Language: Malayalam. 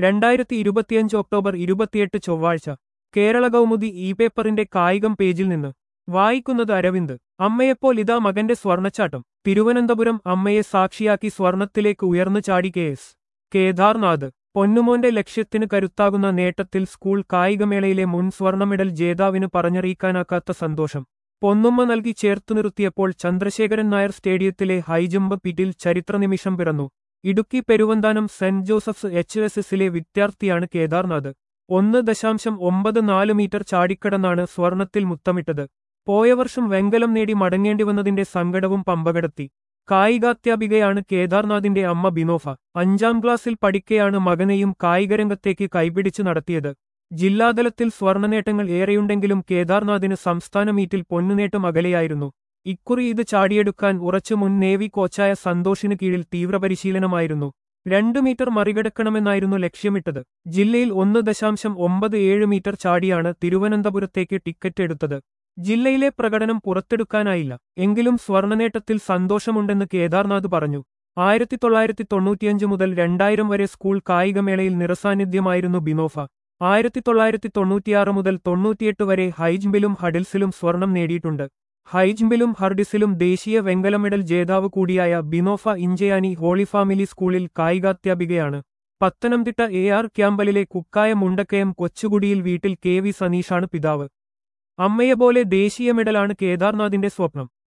രണ്ടായിരത്തി ഇരുപത്തിയഞ്ച് ഒക്ടോബർ ഇരുപത്തിയെട്ട് ചൊവ്വാഴ്ച കേരള കൗമുദി ഇ പേപ്പറിന്റെ കായികം പേജിൽ നിന്ന് വായിക്കുന്നത് അരവിന്ദ് അമ്മയെപ്പോൾ ഇതാ മകന്റെ സ്വർണച്ചാട്ടം തിരുവനന്തപുരം അമ്മയെ സാക്ഷിയാക്കി സ്വർണത്തിലേക്ക് ഉയർന്നു ചാടി കെ എസ് കേദാർനാഥ് പൊന്നുമോന്റെ ലക്ഷ്യത്തിന് കരുത്താകുന്ന നേട്ടത്തിൽ സ്കൂൾ കായികമേളയിലെ മുൻ സ്വർണ്ണ മെഡൽ ജേതാവിന് പറഞ്ഞറിയിക്കാനാക്കാത്ത സന്തോഷം പൊന്നുമ്മ നൽകി ചേർത്തു നിർത്തിയപ്പോൾ ചന്ദ്രശേഖരൻ നായർ സ്റ്റേഡിയത്തിലെ ഹൈജമ്പ് പിറ്റിൽ ചരിത്രനിമിഷം പിറന്നു ഇടുക്കി പെരുവന്താനം സെന്റ് ജോസഫ്സ് എച്ച് എസ് എസിലെ വിദ്യാർത്ഥിയാണ് കേദാർനാഥ് ഒന്ന് ദശാംശം ഒമ്പത് നാല് മീറ്റർ ചാടിക്കടന്നാണ് സ്വർണത്തിൽ മുത്തമിട്ടത് പോയ വർഷം വെങ്കലം നേടി മടങ്ങേണ്ടി വന്നതിന്റെ സങ്കടവും പമ്പകടത്തി കായികാധ്യാപികയാണ് കേദാർനാഥിന്റെ അമ്മ ബിനോഫ അഞ്ചാം ക്ലാസ്സിൽ പഠിക്കെയാണ് മകനെയും കായികരംഗത്തേക്ക് കൈപിടിച്ചു നടത്തിയത് ജില്ലാതലത്തിൽ സ്വർണ്ണനേട്ടങ്ങൾ ഏറെയുണ്ടെങ്കിലും കേദാർനാഥിന് സംസ്ഥാന മീറ്റിൽ പൊന്നുനേട്ടം അകലെയായിരുന്നു ഇക്കുറി ഇത് ചാടിയെടുക്കാൻ ഉറച്ചു മുൻ നേവി കോച്ചായ സന്തോഷിന് കീഴിൽ തീവ്രപരിശീലനമായിരുന്നു രണ്ടു മീറ്റർ മറികടക്കണമെന്നായിരുന്നു ലക്ഷ്യമിട്ടത് ജില്ലയിൽ ഒന്ന് ദശാംശം ഒമ്പത് ഏഴ് മീറ്റർ ചാടിയാണ് തിരുവനന്തപുരത്തേക്ക് ടിക്കറ്റ് എടുത്തത് ജില്ലയിലെ പ്രകടനം പുറത്തെടുക്കാനായില്ല എങ്കിലും സ്വർണ്ണനേട്ടത്തിൽ സന്തോഷമുണ്ടെന്ന് കേദാർനാഥ് പറഞ്ഞു ആയിരത്തി തൊള്ളായിരത്തി തൊണ്ണൂറ്റിയഞ്ച് മുതൽ രണ്ടായിരം വരെ സ്കൂൾ കായികമേളയിൽ നിറസാന്നിധ്യമായിരുന്നു ബിനോഫ ആയിരത്തി തൊള്ളായിരത്തി തൊണ്ണൂറ്റിയാറ് മുതൽ തൊണ്ണൂറ്റിയെട്ട് വരെ ഹൈജമ്പിലും ഹഡിൽസിലും സ്വർണം നേടിയിട്ടുണ്ട് ഹൈജമ്പിലും ഹർഡിസിലും ദേശീയ വെങ്കല മെഡൽ ജേതാവ് കൂടിയായ ബിനോഫ ഇഞ്ചയാനി ഹോളി ഫാമിലി സ്കൂളിൽ കായികാധ്യാപികയാണ് പത്തനംതിട്ട എ ആർ ക്യാമ്പലിലെ കുക്കായ മുണ്ടക്കയം കൊച്ചുകുടിയിൽ വീട്ടിൽ കെ വി സനീഷാണ് പിതാവ് അമ്മയെപ്പോലെ ദേശീയ മെഡലാണ് കേദാർനാഥിന്റെ സ്വപ്നം